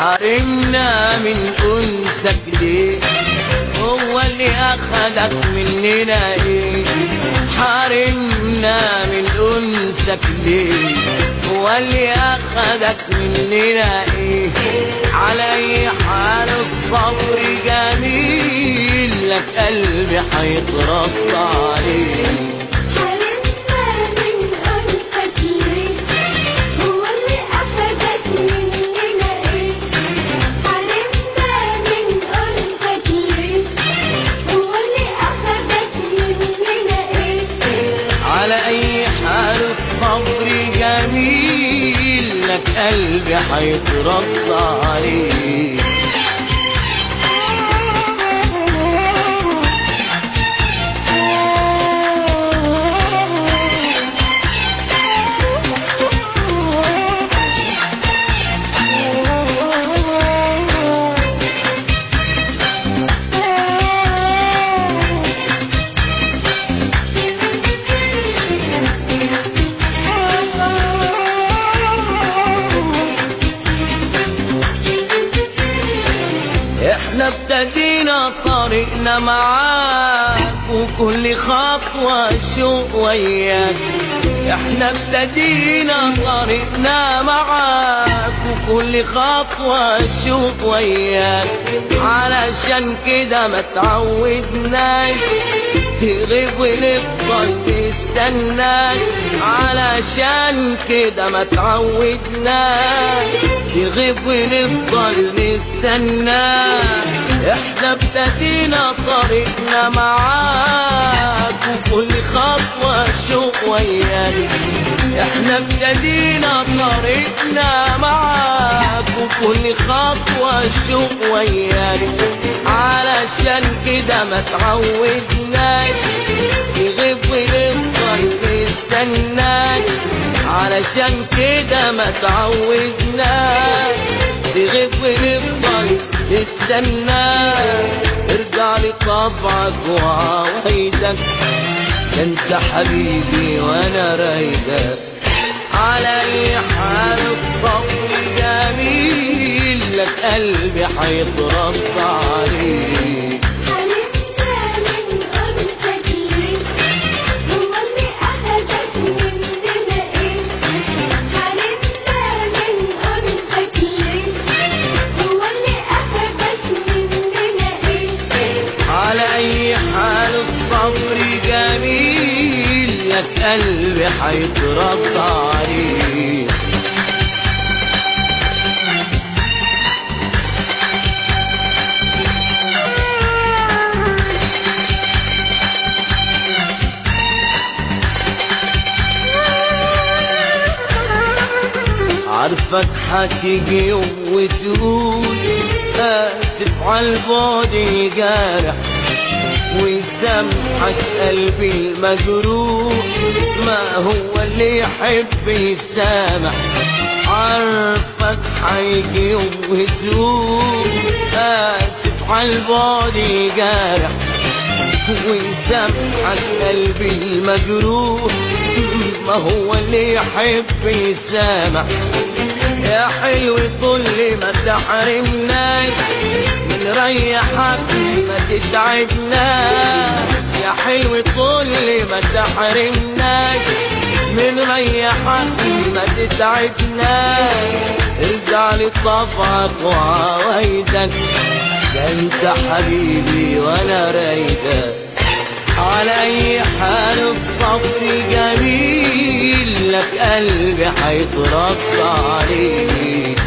حرمنا من أنسك ليه هو اللي أخدك مننا إيه حرمنا من أنسك ليه هو اللي أخدك مننا إيه على أي حال الصبر جميل لك قلبي حيترد عليه حرمنا من أنفك ليه هو اللي أخدك مننا إيه حرمنا من أنفك ليه هو اللي أخدك مننا إيه على أي حال الصبر جميل لك قلبي حيترد عليه احنا ابتدينا طريقنا معاك وكل خطوة شوق وياك احنا ابتدينا طريقنا معاك وكل خطوة شوق وياك علشان كده ما تعودناش تغيب ونفضل نستناك علشان كده ما تعودناش تغيب ونفضل نستناك احنا ابتدينا طريقنا معاك وكل خطوة شوق وياك احنا ابتدينا طريقنا معاك وكل خطوة شوق وياك علشان كده ما تعودناش نغيب ونفضل نستناك علشان كده ما تعودناش نغيب ونفضل نستناك ارجع لطبعك وعوايدك ده انت حبيبي وانا رايدك على اي حال الصبر جميل لك قلبي حيترد عليه حرمنا من أنفك ليه هو اللي أخدك مننا إيه حرمنا من أنفك ليه هو اللي أخدك مننا إيه على اي حال الصبر جميل لك قلبي حيترد عليه عارفك حتيجي يوم وتقول آسف عالبعد الجارح ويسامحك قلبي المجروح ما هو اللي يحب يسامح عارفك حيجي يوم وتقول آسف عالبعد الجارح ويسامحك قلبي المجروح ما هو اللي يحب يسامح يا حلو طول ما تحرمناش من ريحك ما تتعبناش يا حلو طول ما تحرمناش من ريحك ما تتعبناش ارجع لطبعك وعوايدك ده انت حبيبي وانا رايدك على اي حال الصبر جميل لك قلبي حيترد عليه